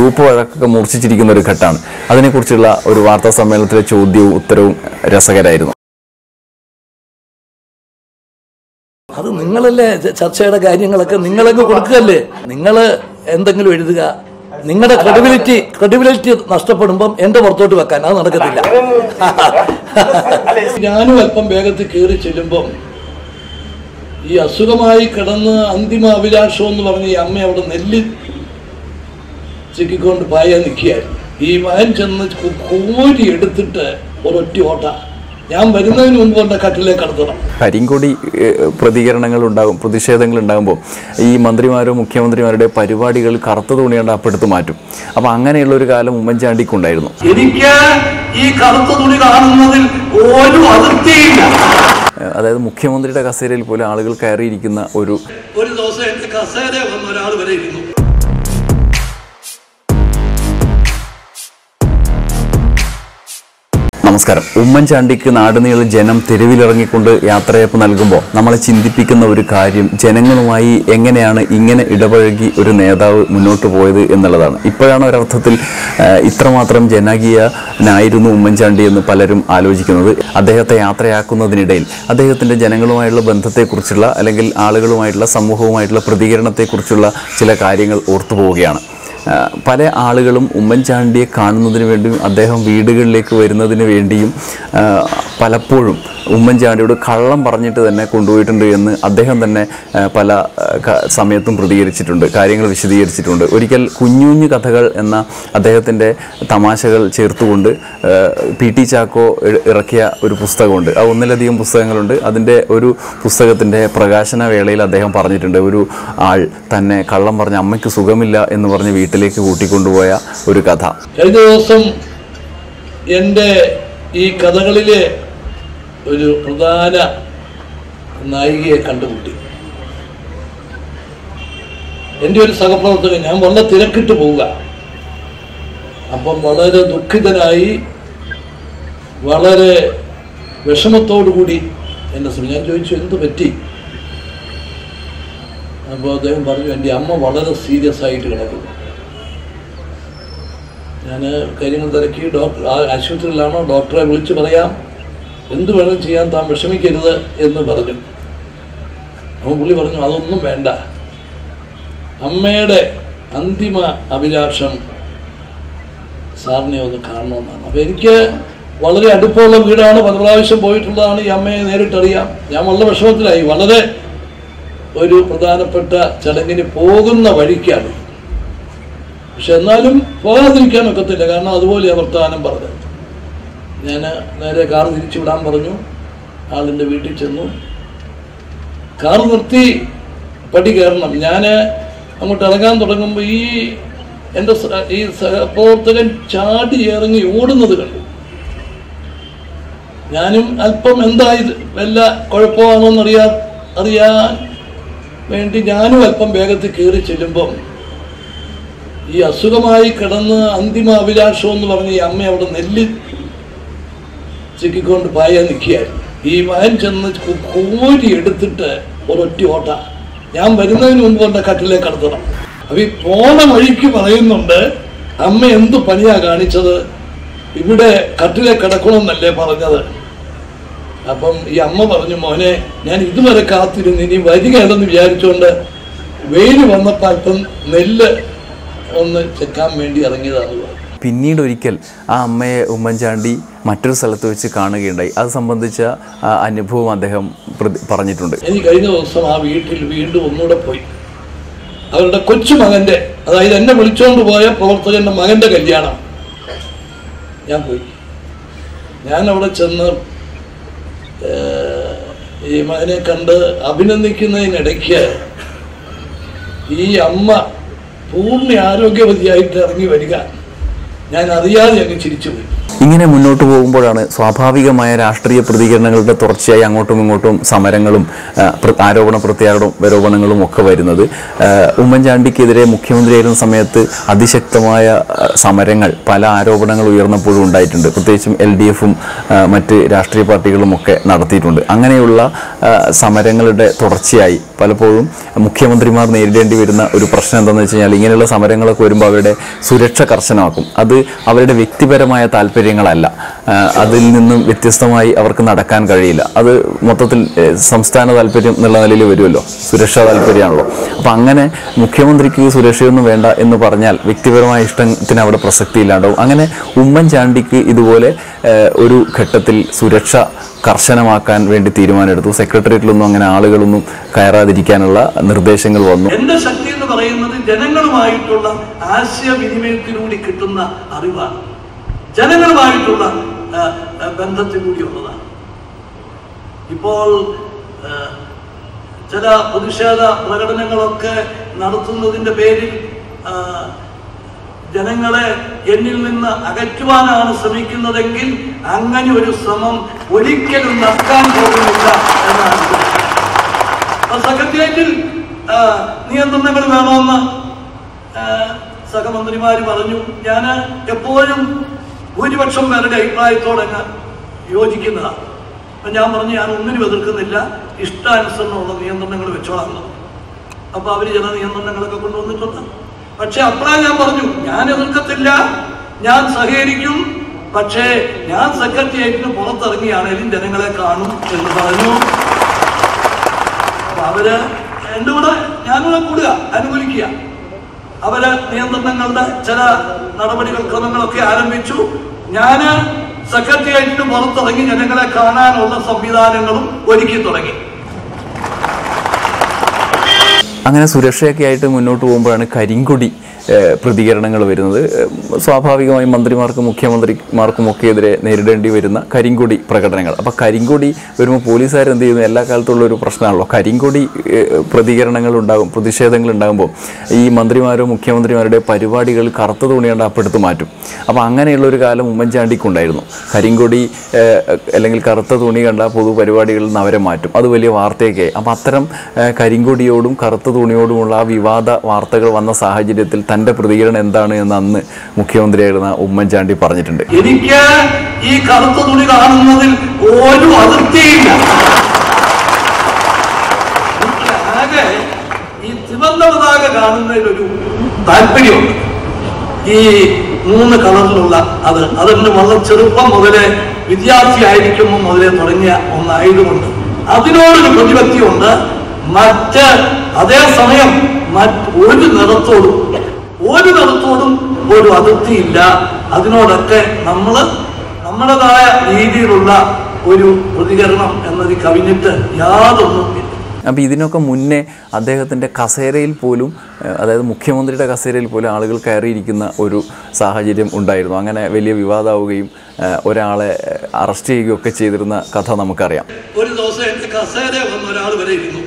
Group വഴക്കൊക്കെ മൂർച്ഛിച്ചിരിക്കുന്ന ഒരു ഘട്ടമാണ് അതിനെക്കുറിച്ചുള്ള ഒരു വാർത്താ സമ്മേളനത്തിലെ ചോദ്യവും ഉത്തരവും രസകരമായിരുന്നു അത് നിങ്ങളല്ലേ ച- ചർച്ചയുടെ കാര്യങ്ങളൊക്കെ നിങ്ങളങ്ങ് കൊടുക്കുകയല്ലേ നിങ്ങൾ എന്തെങ്കിലും എഴുതുക നിങ്ങളുടെ ക്രെഡിബിലിറ്റി ക്രെഡിബിലിറ്റി നഷ്ടപ്പെടുമ്പം എന്റെ പുറത്തോട്ട് വെക്കാൻ അത് നടക്കത്തില്ല ഞാനും അല്പം വേഗത്തിൽ കയറി ചെല്ലുമ്പം ഈ അസുഖമായി കിടന്ന് അന്തിമ അഭിലാഷം എന്ന് പറഞ്ഞ് ഈ അമ്മ അവിടെ നെല്ല് ചിക്കിക്കൊണ്ട് പായ നിൽക്കുകയായിരുന്നു ഈ മകൻ ചെന്ന് കു- കോരി എടുത്തിട്ട് ഒരൊറ്റ ഓട്ട ഞാൻ വരുന്നതിന് മുമ്പ് കൊണ്ട് കട്ടിലേക്ക് കടത്തണം കരിങ്കൊടി ഏഹ്, പ്രതികരണങ്ങൾ ഉണ്ടാകും പ്രതിഷേധങ്ങൾ ഉണ്ടാകുമ്പോൾ ഈ മന്ത്രിമാരോ മുഖ്യമന്ത്രിമാരുടെ പരിപാടികൾ കറുത്ത തുണി കൊണ്ട് അപ്പെടുത്ത് മാറ്റും അപ്പോൾ അങ്ങനെയുള്ള ഒരു കാലം ഉമ്മൻചാണ്ടിക്കുണ്ടായിരുന്നു എനിക്ക് ഈ കറുത്ത തുണി കാണുന്നതിൽ ഒരു അതിർത്തിയില്ല ഏഹ്, അതായത് മുഖ്യമന്ത്രിയുടെ കസേരയിൽ പോലും ആളുകൾ കയറിയിരിക്കുന്ന ഒരു ഒരു ദിവസം എന്റെ കസേര വന്ന ഒരാൾ വരെ ഇരുന്നു നമസ്കാരം ഉമ്മൻചാണ്ടിക്ക് നാടുനീളെ ജനം തെരുവിലിറങ്ങിക്കൊണ്ട് യാത്രയപ്പ് നൽകുമ്പോൾ നമ്മളെ ചിന്തിപ്പിക്കുന്ന ഒരു കാര്യം ജനങ്ങളുമായി എങ്ങനെയാണ് ഇങ്ങനെ ഇടപഴകി ഒരു നേതാവ് മുന്നോട്ട് പോയത് എന്നുള്ളതാണ് ഇപ്പോഴാണ് ഒരർത്ഥത്തിൽ ആ, ഇത്രമാത്രം ജനകീയനായിരുന്നു ഉമ്മൻചാണ്ടി എന്ന് പലരും ആലോചിക്കുന്നത് അദ്ദേഹത്തെ യാത്രയാക്കുന്നതിനിടയിൽ അദ്ദേഹത്തിൻ്റെ ജനങ്ങളുമായുള്ള ബന്ധത്തെക്കുറിച്ചുള്ള അല്ലെങ്കിൽ ആളുകളുമായിട്ടുള്ള സമൂഹവുമായിട്ടുള്ള പ്രതികരണത്തെക്കുറിച്ചുള്ള ചില കാര്യങ്ങൾ ഓർത്തു പോവുകയാണ് ആ, പല ആളുകളും ഉമ്മൻചാണ്ടിയെ കാണുന്നതിന് വേണ്ടിയും അദ്ദേഹം വീടുകളിലേക്ക് വരുന്നതിന് വേണ്ടിയും ആ, പലപ്പോഴും ഉമ്മൻചാണ്ടിയോട് കള്ളം പറഞ്ഞിട്ട് തന്നെ കൊണ്ടുപോയിട്ടുണ്ട് എന്ന് അദ്ദേഹം തന്നെ ആ, പല ആ, ക- സമയത്തും പ്രതികരിച്ചിട്ടുണ്ട് കാര്യങ്ങൾ വിശദീകരിച്ചിട്ടുണ്ട് ഒരിക്കൽ കുഞ്ഞു കുഞ്ഞു കഥകൾ എന്ന അദ്ദേഹത്തിൻ്റെ തമാശകൾ ചേർത്തുകൊണ്ട് ആ, പി ടി ചാക്കോ ഇ- ഇറക്കിയ ഒരു പുസ്തകമുണ്ട് ആ ഒന്നിലധികം പുസ്തകങ്ങളുണ്ട് അതിൻ്റെ ഒരു പുസ്തകത്തിൻ്റെ പ്രകാശന വേളയിൽ അദ്ദേഹം പറഞ്ഞിട്ടുണ്ട് ഒരു ആൾ തന്നെ കള്ളം പറഞ്ഞ അമ്മയ്ക്ക് സുഖമില്ല എന്ന് പറഞ്ഞ് വീട്ടിലേക്ക് കൂട്ടിക്കൊണ്ടുപോയ ഒരു കഥ കഴിഞ്ഞ ദിവസം എൻ്റെ ഈ കഥകളിലെ ഒരു പ്രധാന നായികയെ കണ്ടുമുട്ടി എൻ്റെ ഒരു സഹപ്രവർത്തകൻ ഞാൻ വളരെ തിരക്കിട്ട് പോവുക അപ്പം വളരെ ദുഃഖിതനായി വളരെ വിഷമത്തോടു കൂടി എന്നെ സമയം ഞാൻ ചോദിച്ചു എന്ത് പറ്റി അപ്പോൾ അദ്ദേഹം പറഞ്ഞു എൻ്റെ അമ്മ വളരെ സീരിയസ് ആയിട്ട് കിടക്കുന്നു ഞാൻ കാര്യങ്ങൾ തിരക്കി ഡോക്ടർ ആ ആശുപത്രിയിലാണോ ഡോക്ടറെ വിളിച്ച് പറയാം എന്ത് വേണം ചെയ്യാൻ താൻ വിഷമിക്കരുത് എന്ന് പറഞ്ഞു അപ്പോൾ പുള്ളി പറഞ്ഞു അതൊന്നും വേണ്ട അമ്മയുടെ അന്തിമ അഭിലാഷം സാറിനെ ഒന്ന് കാണണമെന്നാണ് അപ്പോൾ എനിക്ക് വളരെ അടുപ്പമുള്ള വീടാണ് പല പ്രാവശ്യം പോയിട്ടുള്ളതാണ് ഈ അമ്മയെ നേരിട്ടറിയാം ഞാൻ വളരെ വിഷമത്തിലായി വളരെ ഒരു പ്രധാനപ്പെട്ട ചടങ്ങിന് പോകുന്ന വഴിക്കാണ് പക്ഷെ എന്നാലും പോകാതിരിക്കാൻ ഒക്കത്തില്ല കാരണം അതുപോലെ വർത്തമാനം പറഞ്ഞത് ഞാൻ നേരെ കാർ തിരിച്ചു വിടാൻ പറഞ്ഞു ആളിൻ്റെ വീട്ടിൽ ചെന്നു കാർ നിർത്തി പടി കയറണം ഞാൻ അങ്ങോട്ട് ഇറങ്ങാൻ തുടങ്ങുമ്പോൾ ഈ എൻ്റെ സ- ഈ സഹപ്രവർത്തകൻ ചാടി ഇറങ്ങി ഓടുന്നത് കണ്ടു ഞാനും അല്പം എന്താ ഇത് വല്ല കുഴപ്പമാണോന്ന് അറിയാ അറിയാൻ വേണ്ടി ഞാനും അല്പം വേഗത്തിൽ കയറി ചെല്ലുമ്പം ഈ അസുഖമായി കിടന്ന് അന്തിമ അഭിലാഷം എന്ന് പറഞ്ഞ് ഈ അമ്മ അവിടെ നെല്ല് ചിക്കിക്കൊണ്ട് പായ നിൽക്കുകയായിരുന്നു ഈ മകൻ ചെന്ന് കു- കോരി എടുത്തിട്ട് ഒരൊറ്റ ഓട്ട ഞാൻ വരുന്നതിന് മുമ്പ് കൊണ്ട് കട്ടിലേക്ക് കടത്തണം അപ്പൊ ഈ പോണ വഴിക്ക് പറയുന്നുണ്ട് അമ്മ എന്ത് പണിയാ കാണിച്ചത് ഇവിടെ കട്ടിലെ കിടക്കണമെന്നല്ലേ പറഞ്ഞത് അപ്പം ഈ അമ്മ പറഞ്ഞു മോനെ ഞാൻ ഇതുവരെ കാത്തിരുന്ന് ഇനി വരികയാണെന്ന് വിചാരിച്ചുകൊണ്ട് വെയിൽ വന്നപ്പോൾ അല്പം നെല്ല് ഒന്ന് ചെക്കാൻ വേണ്ടി ഇറങ്ങിയതാണ് പറഞ്ഞു പിന്നീട് ഒരിക്കൽ ആ അമ്മയെ ഉമ്മൻചാണ്ടി മറ്റൊരു സ്ഥലത്ത് വെച്ച് കാണുകയുണ്ടായി അത് സംബന്ധിച്ച ആ, അനുഭവം അദ്ദേഹം പ്രതി- പറഞ്ഞിട്ടുണ്ട് എനിക്ക് കഴിഞ്ഞ ദിവസം ആ വീട്ടിൽ വീണ്ടും ഒന്നുകൂടെ പോയി അവരുടെ കൊച്ചുമകന്റെ അതായത് എന്നെ വിളിച്ചോണ്ട് പോയ പ്രവർത്തകന്റെ മകന്റെ കല്യാണം ഞാൻ പോയി ഞാൻ അവിടെ ചെന്ന് ഏഹ്, ഈ മകനെ കണ്ട് അഭിനന്ദിക്കുന്നതിനിടയ്ക്ക് ഈ അമ്മ പൂർണ്ണ ആരോഗ്യവതിയായിട്ട് ഇറങ്ങി വരിക ഞാൻ അറിയാതെ അങ്ങ് ചിരിച്ചുപോയി ഇങ്ങനെ മുന്നോട്ട് പോകുമ്പോഴാണ് സ്വാഭാവികമായ രാഷ്ട്രീയ പ്രതികരണങ്ങളുടെ തുടർച്ചയായി അങ്ങോട്ടും ഇങ്ങോട്ടും സമരങ്ങളും ആ, പ്ര- ആരോപണ പ്രത്യാരോപണങ്ങളും ഒക്കെ വരുന്നത് ആ, ഉമ്മൻചാണ്ടിക്കെതിരെ മുഖ്യമന്ത്രിയായിരുന്ന സമയത്ത് അതിശക്തമായ ആ, സമരങ്ങൾ പല ആരോപണങ്ങൾ ഉയർന്നപ്പോഴും ഉണ്ടായിട്ടുണ്ട് പ്രത്യേകിച്ചും എൽ ഡി എഫും മറ്റ് രാഷ്ട്രീയ പാർട്ടികളും ഒക്കെ നടത്തിയിട്ടുണ്ട് അങ്ങനെയുള്ള ആ, സമരങ്ങളുടെ തുടർച്ചയായി പലപ്പോഴും മുഖ്യമന്ത്രിമാർ നേരിടേണ്ടി വരുന്ന ഒരു പ്രശ്നം എന്താണെന്ന് വെച്ച് കഴിഞ്ഞാൽ ഇങ്ങനെയുള്ള സമരങ്ങളൊക്കെ വരുമ്പോൾ അവരുടെ സുരക്ഷ കർശനമാക്കും അത് അവരുടെ വ്യക്തിപരമായ താല്പര്യങ്ങളല്ല ആ, അതിൽ നിന്നും വ്യത്യസ്തമായി അവർക്ക് നടക്കാൻ കഴിയില്ല അത് മൊത്തത്തിൽ ഏ, സംസ്ഥാന താല്പര്യം എന്നുള്ള നിലയിൽ വരുമല്ലോ സുരക്ഷാ താല്പര്യമാണല്ലോ അപ്പം അങ്ങനെ മുഖ്യമന്ത്രിക്ക് സുരക്ഷയൊന്നും വേണ്ട എന്ന് പറഞ്ഞാൽ വ്യക്തിപരമായ ഇഷ്ടത്തിന് അവിടെ പ്രസക്തി ഇല്ലാണ്ടാവും അങ്ങനെ ഉമ്മൻചാണ്ടിക്ക് ഇതുപോലെ ഏ, ഒരു ഘട്ടത്തിൽ സുരക്ഷ കർശനമാക്കാൻ വേണ്ടി തീരുമാനമെടുത്തു സെക്രട്ടേറിയറ്റിലൊന്നും അങ്ങനെ ആളുകളൊന്നും കയറാതിരിക്കാനുള്ള നിർദ്ദേശങ്ങൾ വന്നു എന്റെ ശക്തി എന്ന് പറയുന്നത് ജനങ്ങളുമായിട്ടുള്ള ആശയവിനിമയത്തിലൂടെ കിട്ടുന്ന അറിവാണ് ജനങ്ങളുമായിട്ടുള്ള ആ, ആ, ബന്ധത്തിലൂടെയുള്ളതാണ് ഇപ്പോൾ ആ, ചില പ്രതിഷേധ പ്രകടനങ്ങളൊക്കെ നടത്തുന്നതിന്റെ പേരിൽ ആ, ജനങ്ങളെ എന്നിൽ നിന്ന് അകറ്റുവാനാണ് ശ്രമിക്കുന്നതെങ്കിൽ അങ്ങനെ ഒരു ശ്രമം ഒരിക്കലും നടക്കാൻ പോകുന്നില്ല എന്നാണ് അപ്പൊ സെക്രട്ടേറിയറ്റിൽ ആ, നിയന്ത്രണങ്ങൾ വേണമെന്ന് ആ, സഹമന്ത്രിമാര് പറഞ്ഞു ഞാൻ എപ്പോഴും ഭൂരിപക്ഷം പേരുടെ അഭിപ്രായത്തോടെ ഞാൻ യോജിക്കുന്നതാണ് അപ്പൊ ഞാൻ പറഞ്ഞു ഞാൻ ഒന്നിനും എതിർക്കുന്നില്ല ഇഷ്ടാനുസരണമുള്ള നിയന്ത്രണങ്ങൾ വെച്ചോളാം എന്ന്. അപ്പൊ അവര് ചില നിയന്ത്രണങ്ങളൊക്കെ കൊണ്ടുവന്നിട്ടുണ്ട് പക്ഷെ അപ്പോഴാ ഞാൻ പറഞ്ഞു ഞാൻ എതിർക്കത്തില്ല ഞാൻ സഹകരിക്കും പക്ഷേ ഞാൻ സെക്രട്ടേറിയറ്റിന് പുറത്തിറങ്ങിയാണേലും ജനങ്ങളെ കാണും എന്ന് പറഞ്ഞു അപ്പൊ അവര് എന്റെ കൂടെ ഞാനിവിടെ കൂടുക അനുകൂലിക്കുക അവര് നിയന്ത്രണങ്ങളുടെ ചില നടപടികൾ ക്രമങ്ങളൊക്കെ ആരംഭിച്ചു ഞാന് സെക്രട്ടേറിയറ്റിന് പുറത്തിറങ്ങി ജനങ്ങളെ കാണാനുള്ള സംവിധാനങ്ങളും ഒരുക്കി തുടങ്ങി അങ്ങനെ സുരക്ഷയൊക്കെ ആയിട്ട് മുന്നോട്ട് പോകുമ്പോഴാണ് കരിങ്കൊടി ഏഹ്, പ്രതികരണങ്ങൾ വരുന്നത് ഏഹ്, സ്വാഭാവികമായും മന്ത്രിമാർക്കും മുഖ്യമന്ത്രിമാർക്കും ഒക്കെ എതിരെ നേരിടേണ്ടി വരുന്ന കരിങ്കൊടി പ്രകടനങ്ങൾ അപ്പോൾ കരിങ്കൊടി വരുമ്പോൾ പോലീസുകാർ എന്ത് ചെയ്യുന്നു എല്ലാ കാലത്തുള്ള ഒരു പ്രശ്നമാണല്ലോ കരിങ്കൊടി ഏഹ്, പ്രതികരണങ്ങൾ ഉണ്ടാകും പ്രതിഷേധങ്ങൾ ഉണ്ടാകുമ്പോൾ ഈ മന്ത്രിമാരോ മുഖ്യമന്ത്രിമാരുടെ പരിപാടികൾ കറുത്ത തുണി കൊണ്ട് അപ്പെടുത്ത് മാറ്റും അപ്പോൾ അങ്ങനെയുള്ള ഒരു കാലം ഉമ്മൻചാണ്ടിക്കുണ്ടായിരുന്നു കരിങ്കൊടി ഏഹ്, അല്ലെങ്കിൽ കറുത്ത തുണി കണ്ട പൊതു പരിപാടികളിൽ നിന്ന് അവരെ മാറ്റും അത് വലിയ വാർത്തയൊക്കെ ആയി അപ്പോൾ അത്തരം ഏഹ്, കരിങ്കൊടിയോടും കറുത്ത തുണിയോടുമുള്ള ആ വിവാദ വാർത്തകൾ വന്ന സാഹചര്യത്തിൽ തൻ്റെ പ്രതികരണം എന്താണ് എന്ന് അന്ന് മുഖ്യമന്ത്രിയായിരുന്ന ഉമ്മൻചാണ്ടി പറഞ്ഞിട്ടുണ്ട് എനിക്ക് ഈ കറുത്ത തുണി കാണുന്നതിൽ ഒരു അതിർത്തിയില്ല എനിക്ക് ആകെ ഈ തിവന്ന പതാക കാണുന്നതിലൊരു താല്പര്യമുണ്ട് ഈ മൂന്ന് കളറിലുള്ള അത് അതെന്നെ വളരെ ചെറുപ്പം മുതലേ വിദ്യാർത്ഥിയായിരിക്കുമ്പോൾ മുതലേ തുടങ്ങിയ ഒന്നായതുകൊണ്ട് അതിനോടൊരു പ്രതിപത്തിയുണ്ട് മറ്റ് അതേസമയം മറ്റ് ഒരു നിറത്തോടും ഒരു നിറത്തോടും ഒരു അതിർത്തിയില്ല അതിനോടൊക്കെ നമ്മൾ നമ്മുടേതായ രീതിയിലുള്ള ഒരു പ്രതികരണം എന്നത് കവിഞ്ഞിട്ട് യാതൊന്നും ഇല്ല അപ്പോൾ ഇതിനൊക്കെ മുന്നേ അദ്ദേഹത്തിൻ്റെ കസേരയിൽ പോലും ഏഹ്, അതായത് മുഖ്യമന്ത്രിയുടെ കസേരയിൽ പോലും ആളുകൾ കയറിയിരിക്കുന്ന ഒരു സാഹചര്യം ഉണ്ടായിരുന്നു അങ്ങനെ വലിയ വിവാദമാവുകയും ഏഹ്, ഒരാളെ ഏഹ്, അറസ്റ്റ് ചെയ്യുകയൊക്കെ ചെയ്തിരുന്ന കഥ നമുക്കറിയാം ഒരു ദിവസം എന്റെ കസേര വന്ന ഒരാൾ വരെ ഇരുന്നു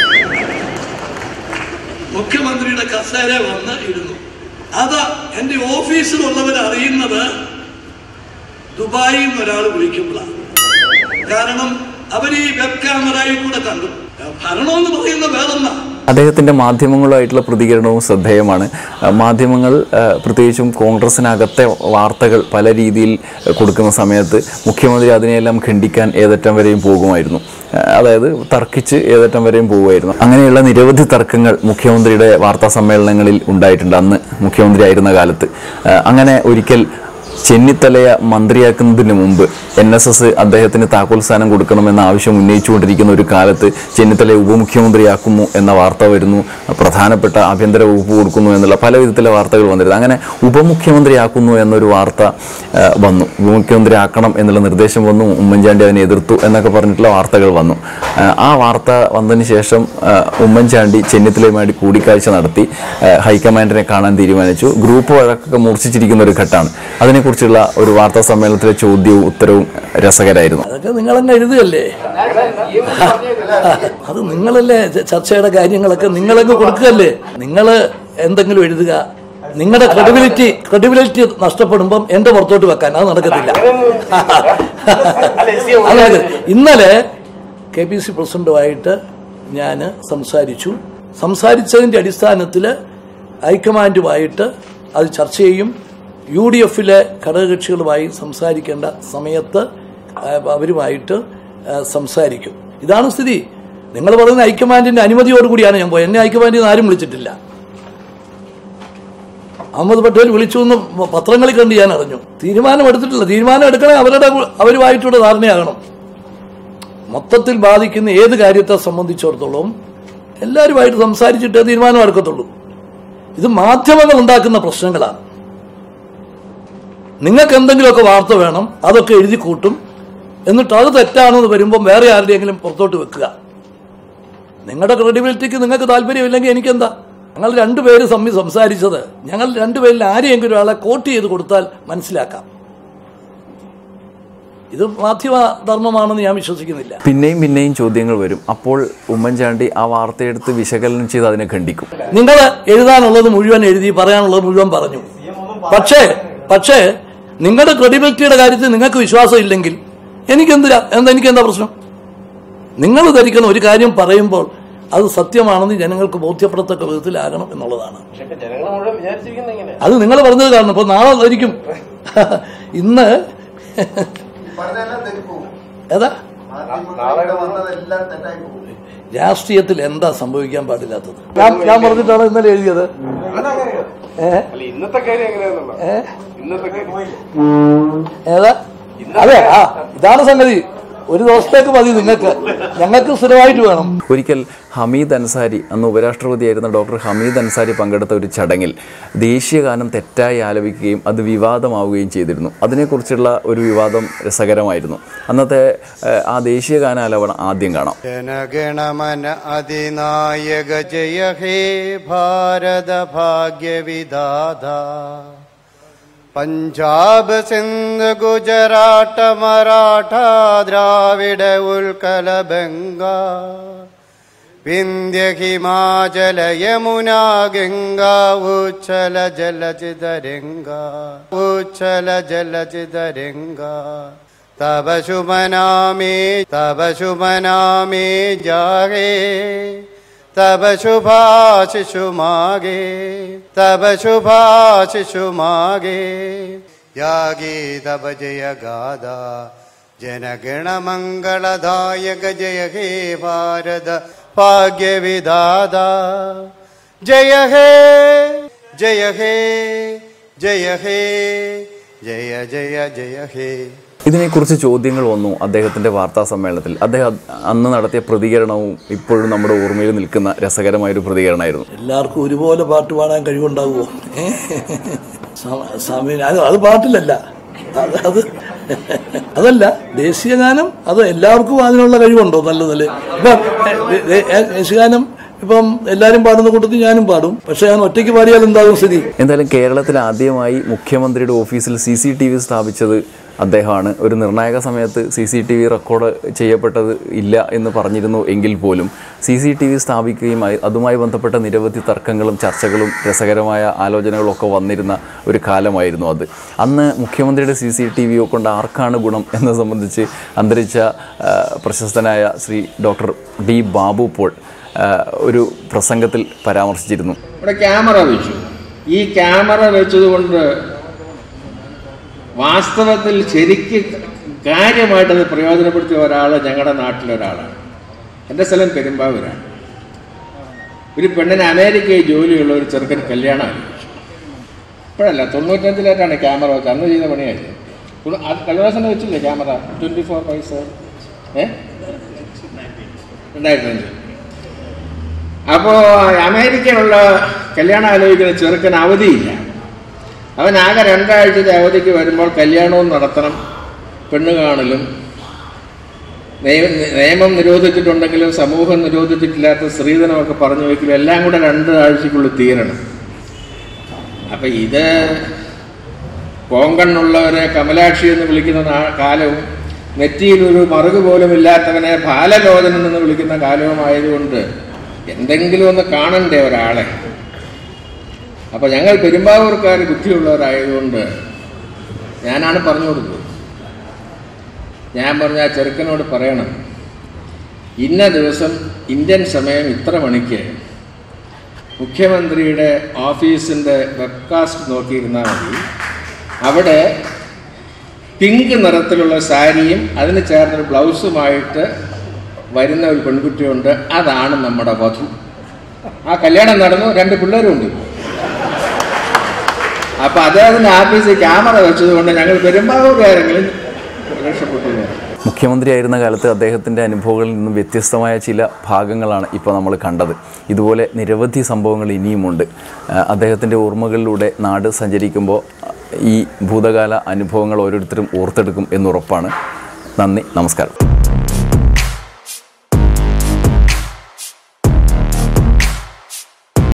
മുഖ്യമന്ത്രിയുടെ കസേര വന്ന് ഇരുന്നു അത് എന്റെ ഓഫീസിലുള്ളവർ അറിയുന്നത് ദുബായിൽ നിന്ന് ഒരാൾ വിളിക്കുമ്പോഴാണ് കാരണം അവർ ഈ വെബ് ക്യാമറയിൽ കൂടെ കണ്ടു ഭരണമെന്ന് പറയുന്ന വേറൊന്നാ അദ്ദേഹത്തിൻ്റെ മാധ്യമങ്ങളുമായിട്ടുള്ള പ്രതികരണവും ശ്രദ്ധേയമാണ് ആ, മാധ്യമങ്ങൾ ആ, പ്രത്യേകിച്ചും കോൺഗ്രസിനകത്തെ വാർത്തകൾ പല രീതിയിൽ കൊടുക്കുന്ന സമയത്ത് മുഖ്യമന്ത്രി അതിനെയെല്ലാം ഖണ്ഡിക്കാൻ ഏതറ്റം വരെയും പോകുമായിരുന്നു ആ, അതായത് തർക്കിച്ച് ഏതറ്റം വരെയും പോകുമായിരുന്നു അങ്ങനെയുള്ള നിരവധി തർക്കങ്ങൾ മുഖ്യമന്ത്രിയുടെ വാർത്താ സമ്മേളനങ്ങളിൽ ഉണ്ടായിട്ടുണ്ട് അന്ന് മുഖ്യമന്ത്രി ആയിരുന്ന കാലത്ത് ആ, അങ്ങനെ ഒരിക്കൽ ചെന്നിത്തലയെ മന്ത്രിയാക്കുന്നതിന് മുമ്പ് എൻ എസ് എസ് അദ്ദേഹത്തിന് താക്കോൽ സ്ഥാനം കൊടുക്കണമെന്ന ആവശ്യം ഉന്നയിച്ചുകൊണ്ടിരിക്കുന്ന ഒരു കാലത്ത് ചെന്നിത്തലയെ ഉപമുഖ്യമന്ത്രിയാക്കുന്നു എന്ന വാർത്ത വരുന്നു പ്രധാനപ്പെട്ട ആഭ്യന്തര വകുപ്പ് കൊടുക്കുന്നു എന്നുള്ള പല വിധത്തിലെ വാർത്തകൾ വന്നിരുന്നു അങ്ങനെ ഉപമുഖ്യമന്ത്രിയാക്കുന്നു എന്നൊരു വാർത്ത ആ, വന്നു ഉപമുഖ്യമന്ത്രി ആക്കണം എന്നുള്ള നിർദ്ദേശം വന്നു ഉമ്മൻചാണ്ടി അതിനെ എതിർത്തു എന്നൊക്കെ പറഞ്ഞിട്ടുള്ള വാർത്തകൾ വന്നു ആ, ആ വാർത്ത വന്നതിന് ശേഷം ആ, ഉമ്മൻചാണ്ടി ചെന്നിത്തലയുമായിട്ട് കൂടിക്കാഴ്ച നടത്തി ആ, ഹൈക്കമാൻഡിനെ കാണാൻ തീരുമാനിച്ചു ഗ്രൂപ്പ് വഴക്കൊക്കെ മൂർച്ഛിച്ചിരിക്കുന്ന ഒരു ഘട്ടമാണ് അതിനെക്കുറിച്ചുള്ള ഒരു വാർത്താ സമ്മേളനത്തിലെ ചോദ്യവും ഉത്തരവും രസകരമായിരുന്നു അതൊക്കെ നിങ്ങളങ്ങ് എഴുതുകയല്ലേ അത് നിങ്ങളല്ലേ ച- ചർച്ചയുടെ കാര്യങ്ങളൊക്കെ നിങ്ങളങ്ങ് കൊടുക്കുകയല്ലേ നിങ്ങൾ എന്തെങ്കിലും എഴുതുക നിങ്ങളുടെ ക്രെഡിബിലിറ്റി ക്രെഡിബിലിറ്റി നഷ്ടപ്പെടുമ്പം എന്റെ പുറത്തോട്ട് വെക്കാൻ അത് നടക്കത്തില്ല അതായത് ഇന്നലെ കെ പി സി പ്രസിഡന്റുമായിട്ട് ഞാൻ സംസാരിച്ചു സംസാരിച്ചതിൻ്റെ അടിസ്ഥാനത്തിൽ ഹൈക്കമാൻഡുമായിട്ട് അത് ചർച്ച ചെയ്യും യു ഡി എഫിലെ ഘടകകക്ഷികളുമായി സംസാരിക്കേണ്ട സമയത്ത് ആ, അവരുമായിട്ട് ആ, സംസാരിക്കും ഇതാണ് സ്ഥിതി നിങ്ങൾ പറയുന്ന ഹൈക്കമാൻഡിന്റെ അനുമതിയോടുകൂടിയാണ് ഞാൻ പോയത് എന്നെ ഹൈക്കമാൻഡിൽ നിന്ന് ആരും വിളിച്ചിട്ടില്ല അഹമ്മദ് പട്ടേൽ വിളിച്ചു എന്ന് പത്രങ്ങളിൽ കണ്ട് ഞാൻ അറിഞ്ഞു തീരുമാനം എടുത്തിട്ടില്ല തീരുമാനം എടുക്കണേ അവരുടെ അവരുമായിട്ടുള്ള ധാരണയാകണം മൊത്തത്തിൽ ബാധിക്കുന്ന ഏത് കാര്യത്തെ സംബന്ധിച്ചിടത്തോളം എല്ലാവരുമായിട്ട് സംസാരിച്ചിട്ടേ തീരുമാനം എടുക്കത്തുള്ളൂ ഇത് മാധ്യമങ്ങൾ ഉണ്ടാക്കുന്ന പ്രശ്നങ്ങളാണ് നിങ്ങൾക്ക് എന്തെങ്കിലുമൊക്കെ വാർത്ത വേണം അതൊക്കെ എഴുതി കൂട്ടും എന്നിട്ട് അത് തെറ്റാണെന്ന് വരുമ്പം വേറെ ആരുടെയെങ്കിലും പുറത്തോട്ട് വെക്കുക നിങ്ങളുടെ ക്രെഡിബിലിറ്റിക്ക് നിങ്ങൾക്ക് താല്പര്യമില്ലെങ്കിൽ എനിക്കെന്താ ഞങ്ങൾ രണ്ടുപേര് തമ്മിൽ സംസാരിച്ചത് ഞങ്ങൾ രണ്ടുപേരിൽ ആരെയെങ്കിലും ഒരാളെ കോട്ട് ചെയ്ത് കൊടുത്താൽ മനസ്സിലാക്കാം ഇത് മാധ്യമ ധർമ്മമാണെന്ന് ഞാൻ വിശ്വസിക്കുന്നില്ല പിന്നെയും പിന്നെയും ചോദ്യങ്ങൾ വരും അപ്പോൾ ഉമ്മൻചാണ്ടി ആ വാർത്തയെടുത്ത് വിശകലനം ചെയ്ത് അതിനെ ഖണ്ഡിക്കും നിങ്ങൾ എഴുതാനുള്ളത് മുഴുവൻ എഴുതി പറയാനുള്ളത് മുഴുവൻ പറഞ്ഞു പക്ഷേ പക്ഷേ നിങ്ങളുടെ ക്രെഡിബിലിറ്റിയുടെ കാര്യത്തിൽ നിങ്ങൾക്ക് വിശ്വാസം ഇല്ലെങ്കിൽ എനിക്കെന്തിനാ എന്താ എനിക്ക് എന്താ പ്രശ്നം നിങ്ങൾ ധരിക്കുന്ന ഒരു കാര്യം പറയുമ്പോൾ അത് സത്യമാണെന്ന് ജനങ്ങൾക്ക് ബോധ്യപ്പെടത്തക്ക വിധത്തിലാകണം എന്നുള്ളതാണ് പക്ഷെ ജനങ്ങൾ മുഴുവൻ വിചാരിച്ചിരിക്കുന്ന ഇങ്ങനെ അത് നിങ്ങൾ പറഞ്ഞത് കാരണം ഇപ്പൊ നാളെ ധരിക്കും ഇന്ന് പറഞ്ഞെല്ലാം തെറ്റിപ്പോകും ഏതാ നാളെ വന്നതെല്ലാം തെറ്റായി പോകും രാഷ്ട്രീയത്തിൽ എന്താ സംഭവിക്കാൻ പാടില്ലാത്തത് ഞാൻ ഞാൻ പറഞ്ഞിട്ടാണ് ഇന്നലെ എഴുതിയത് ഏ അല്ല ഇന്നത്തെ കാര്യം എങ്ങനെയാണെന്നുള്ള ഏ ഇന്നത്തെ കാര്യം ഏതാ അതെ ആ ഇതാണ് സംഗതി ഒരു ദിവസത്തേക്ക് മതി നിങ്ങൾക്ക് ഞങ്ങൾക്ക് സ്ഥിരമായിട്ട് വേണം ഒരിക്കൽ ഹമീദ് അൻസാരി അന്ന് ഉപരാഷ്ട്രപതിയായിരുന്ന ഡോക്ടർ ഹമീദ് അൻസാരി പങ്കെടുത്ത ഒരു ചടങ്ങിൽ ദേശീയഗാനം തെറ്റായി ആലപിക്കുകയും അത് വിവാദമാവുകയും ചെയ്തിരുന്നു അതിനെക്കുറിച്ചുള്ള ഒരു വിവാദം രസകരമായിരുന്നു അന്നത്തെ ഏഹ്, ആ ദേശീയഗാനാലാപനം ആദ്യം കാണാം जनगणमन अधिनायक जय हे भारत भाग्य विदाधा പഞ്ചാബ് സിന്ധ് ഗുജറാട്ട് മറാഠ ദ്രാവിഡ ഉൽക്കല ബംഗ വിന്ധ്യ ഹിമാചല യമുന ഗംഗ ഉച്ഛല ജലചിതരംഗ ഉച്ഛല ജലചിതരംഗ തവ ശുഭനാമേ തവ ശുഭനാമേ ജാഗേ तब शुभाशिषु मागे तब शुभाशिषु मागे यागी तब जय गादा जनगण मङ्गलदायक जय हे भारत भाग्य विदादा जय हे जय हे जय हे जय जय जय हे ഇതിനെക്കുറിച്ച് ചോദ്യങ്ങൾ വന്നു അദ്ദേഹത്തിൻ്റെ വാർത്താ സമ്മേളനത്തിൽ അദ്ദേഹം അന്ന് നടത്തിയ പ്രതികരണവും ഇപ്പോഴും നമ്മുടെ ഓർമ്മയിൽ നിൽക്കുന്ന രസകരമായൊരു പ്രതികരണമായിരുന്നു എല്ലാവർക്കും ഒരുപോലെ പാട്ട് പാടാൻ കഴിവുണ്ടാവുമോ ഏ? സമ- സമയ അത് അത് പാട്ടിലല്ല അത് അത് അതല്ല ദേശീയഗാനം അത് എല്ലാവർക്കും അതിനുള്ള കഴിവുണ്ടോ നല്ലതല്ലേ ഇപ്പം ദേ- ദേ- ദേശീയഗാനം ഇപ്പം എല്ലാവരും പാടുന്ന കൂട്ടത്തിൽ ഞാനും പാടും പക്ഷെ ഞാൻ ഒറ്റയ്ക്ക് പാടിയാൽ എന്താകും സ്ഥിതി എന്തായാലും കേരളത്തിൽ ആദ്യമായി മുഖ്യമന്ത്രിയുടെ ഓഫീസിൽ സി സി ടി വി സ്ഥാപിച്ചത് അദ്ദേഹമാണ് ഒരു നിർണായക സമയത്ത് C C T V record ചെയ്യപ്പെട്ടത് ഇല്ല എന്ന് പറഞ്ഞിരുന്നു എങ്കിൽ പോലും സി സി ടി വി സ്ഥാപിക്കുകയും അയ- അതുമായി ബന്ധപ്പെട്ട നിരവധി തർക്കങ്ങളും ചർച്ചകളും രസകരമായ ആലോചനകളും ഒക്കെ വന്നിരുന്ന ഒരു കാലമായിരുന്നു അത് അന്ന് മുഖ്യമന്ത്രിയുടെ സി സി ടി വിയെ കൊണ്ട് ആർക്കാണ് ഗുണം എന്നത് സംബന്ധിച്ച് അന്തരിച്ച ആ, പ്രശസ്തനായ ശ്രീ ഡോക്ടർ ഡി ബാബു പോൾ ആ, ഒരു പ്രസംഗത്തിൽ പരാമർശിച്ചിരുന്നു ഇവിടെ ക്യാമറ വെച്ചു ഈ ക്യാമറ വെച്ചതുകൊണ്ട് വാസ്തവത്തിൽ ശരിക്ക് കാര്യമായിട്ടത് പ്രയോജനപ്പെടുത്തിയ ഒരാൾ ഞങ്ങളുടെ നാട്ടിലൊരാളാണ് എൻ്റെ സ്ഥലം പെരുമ്പാവൂരാണ് ഒരു പെണ്ണിന് അമേരിക്കയിൽ ജോലിയുള്ള ഒരു ചെറുക്കൻ കല്യാണം ആലോചിച്ചു ഇപ്പോഴല്ല തൊണ്ണൂറ്റഞ്ചിലായിട്ടാണ് ക്യാമറ വെച്ചത് അന്ന് ചെയ്ത പണിയായിരുന്നു ഉള്ള- അത് കഴിഞ്ഞ ദിവസം വെച്ചില്ലേ camera twenty four by seven ഏ രണ്ടായിരത്തി അപ്പോൾ അമേരിക്കയിലുള്ള കല്യാണം ആലോചിക്കുന്ന ചെറുക്കൻ അവധിയില്ല അവൻ ആകെ രണ്ടാഴ്ചത്തെ അവധിക്ക് വരുമ്പോൾ കല്യാണവും നടത്തണം പെണ്ണ് കാണലും നിയ- നിയമം നിരോധിച്ചിട്ടുണ്ടെങ്കിലും സമൂഹം നിരോധിച്ചിട്ടില്ലാത്ത സ്ത്രീധനമൊക്കെ പറഞ്ഞു വയ്ക്കലും എല്ലാം കൂടെ രണ്ട് ആഴ്ചക്കുള്ളിൽ തീരണം അപ്പം ഇത് കോങ്കണ്ണുള്ളവരെ കമലാക്ഷി എന്ന് വിളിക്കുന്ന നാ- കാലവും നെറ്റിയിൽ ഒരു മറുക് പോലും ഇല്ലാത്തവനെ ബാലലോചനൻ എന്ന് വിളിക്കുന്ന കാലവുമായതുകൊണ്ട് എന്തെങ്കിലും ഒന്ന് കാണണ്ടേ ഒരാളെ അപ്പോൾ ഞങ്ങൾ പെരുമ്പാവൂർക്കാർ ബുദ്ധിയുള്ളവരായതുകൊണ്ട് ഞാനാണ് പറഞ്ഞു കൊടുത്തത് ഞാൻ പറഞ്ഞ ആ ചെറുക്കനോട് പറയണം ഇന്ന ദിവസം ഇന്ത്യൻ സമയം ഇത്ര മണിക്ക് മുഖ്യമന്ത്രിയുടെ ഓഫീസിൻ്റെ വെബ്കാസ്റ്റ് നോക്കിയിരുന്നാൽ മതി അവിടെ പിങ്ക് നിറത്തിലുള്ള സാരിയും അതിന് ചേർന്നൊരു ബ്ലൗസുമായിട്ട് വരുന്ന ഒരു പെൺകുട്ടിയുണ്ട് അതാണ് നമ്മുടെ വധു ആ കല്യാണം നടന്നു രണ്ട് പിള്ളേരുണ്ട് അപ്പൊ അദ്ദേഹത്തിന്റെ ആഫീസിൽ ക്യാമറ വെച്ചതുകൊണ്ട് ഞങ്ങൾ പെരുമ്പാവൂരുകാരെങ്കിലും രക്ഷപ്പെട്ടു എന്ന് പറയും. മുഖ്യമന്ത്രിയായിരുന്ന കാലത്ത് അദ്ദേഹത്തിൻ്റെ അനുഭവങ്ങളിൽ നിന്നും വ്യത്യസ്തമായ ചില ഭാഗങ്ങളാണ് ഇപ്പോൾ നമ്മൾ കണ്ടത് ഇതുപോലെ നിരവധി സംഭവങ്ങൾ ഇനിയുമുണ്ട് ആ, അദ്ദേഹത്തിൻ്റെ ഓർമ്മകളിലൂടെ നാട് സഞ്ചരിക്കുമ്പോൾ ഈ ഭൂതകാല അനുഭവങ്ങൾ ഓരോരുത്തരും ഓർത്തെടുക്കും എന്നുറപ്പാണ് നന്ദി നമസ്കാരം